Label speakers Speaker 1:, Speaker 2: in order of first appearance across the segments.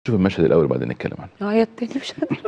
Speaker 1: شوف المشهد الاول وبعدين نتكلم عنه
Speaker 2: عيطتني مش قادرة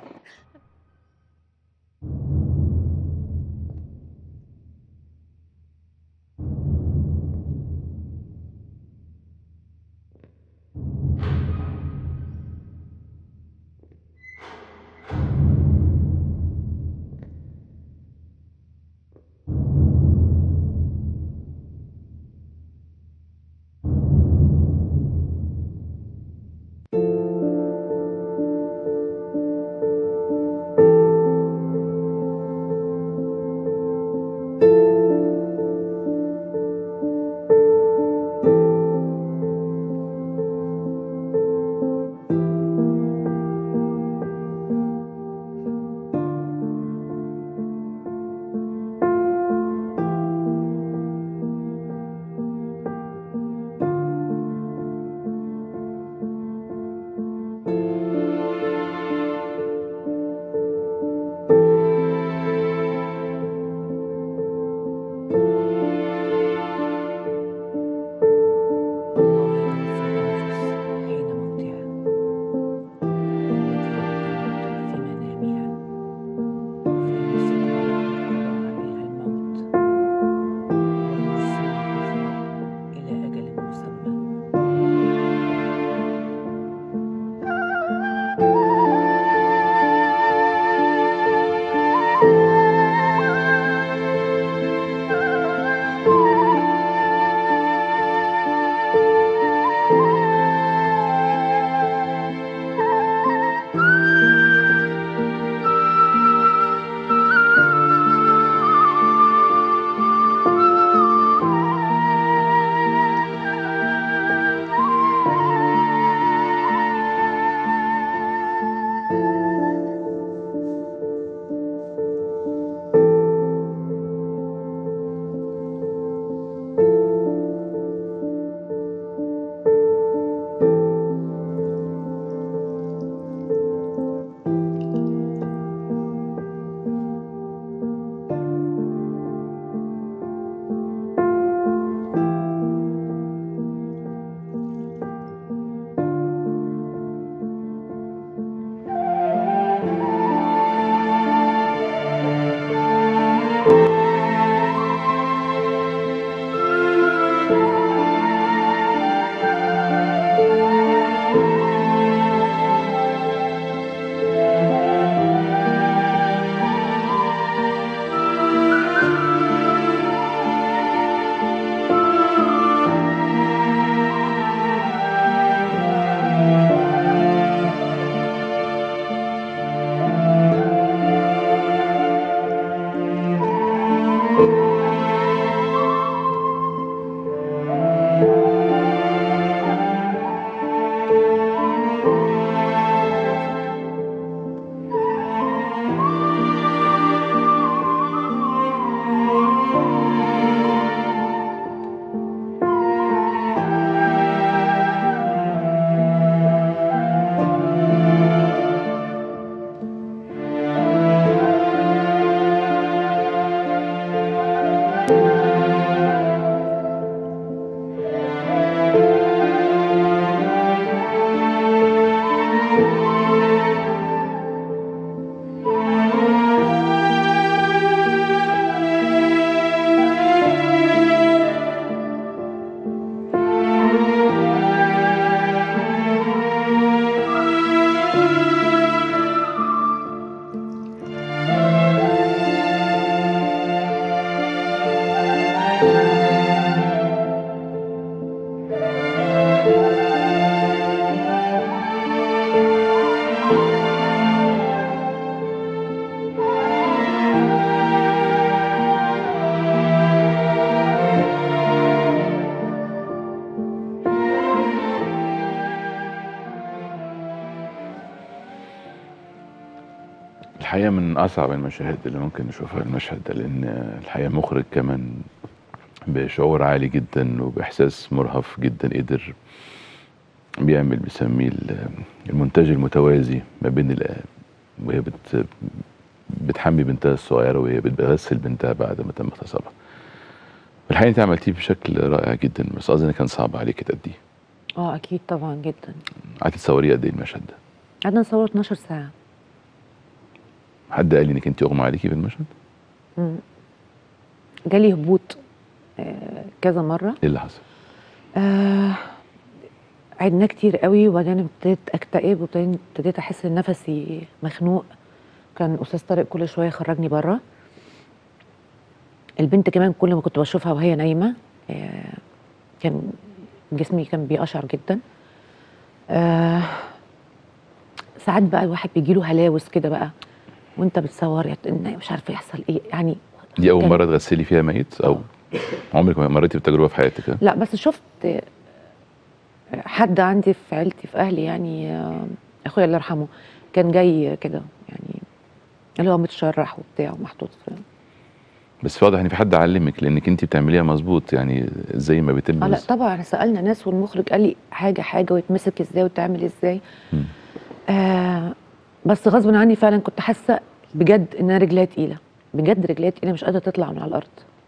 Speaker 3: الله يتوفى الأنفس حين موتها والتي ولدت في منامها فيمسك الذي قضى عليها الموت ويرسل الأخرى إلى أجل مسمى
Speaker 1: الحقيقه من اصعب المشاهد اللي ممكن نشوفها المشهد ده لان الحقيقه مخرج كمان بشعور عالي جدا وباحساس مرهف جدا قدر بيعمل بيسميه ال- المونتاج المتوازي ما بين ال- وهي بت بتحمي بنتها الصغيره وهي بتغسل بنتها بعد ما تم اغتصابها الحقيقه انت عملتيه بشكل رائع جدا بس قصدي ان كان صعب عليك تأديه
Speaker 2: اه اكيد طبعا جدا
Speaker 1: قعدتي تصوريه قد ايه المشهد ده؟
Speaker 2: قعدنا نصور 12 ساعه
Speaker 1: حد قال لي انك انت اغمى عليكي في المشهد؟
Speaker 2: مم. جالي هبوط آه كذا مره
Speaker 1: ايه اللي حصل؟
Speaker 2: آه عدنا كتير قوي وبعدين ابتديت اكتئب وبعدين ابتديت احس ان نفسي مخنوق كان استاذ طارق كل شويه يخرجني بره البنت كمان كل ما كنت بشوفها وهي نايمه آه كان جسمي كان بيقشعر جدا آه ساعات بقى الواحد بيجيله هلاوس كده بقى وانت بتصور يت- إن مش عارفه يحصل ايه يعني
Speaker 1: دي اول
Speaker 2: كان-
Speaker 1: مره تغسلي فيها ميت او عمرك ما مريتي بتجربه في حياتك ها؟
Speaker 2: لا بس شفت حد عندي في عيلتي في اهلي يعني آه، اخويا الله يرحمه كان جاي كده يعني اللي هو متشرح وبتاع ومحطوط في
Speaker 1: بس واضح ان في حد علمك لانك انت بتعمليها مظبوط يعني زي ما بيتم
Speaker 2: اه لا
Speaker 1: بس-
Speaker 2: طبعا سالنا ناس والمخرج قال لي حاجه حاجه ويتمسك ازاي وتعمل ازاي
Speaker 1: مم.
Speaker 2: آه بس غصب عني فعلا كنت حاسه بجد ان انا رجليا تقيله بجد رجليا تقيله مش قادره تطلع من على الارض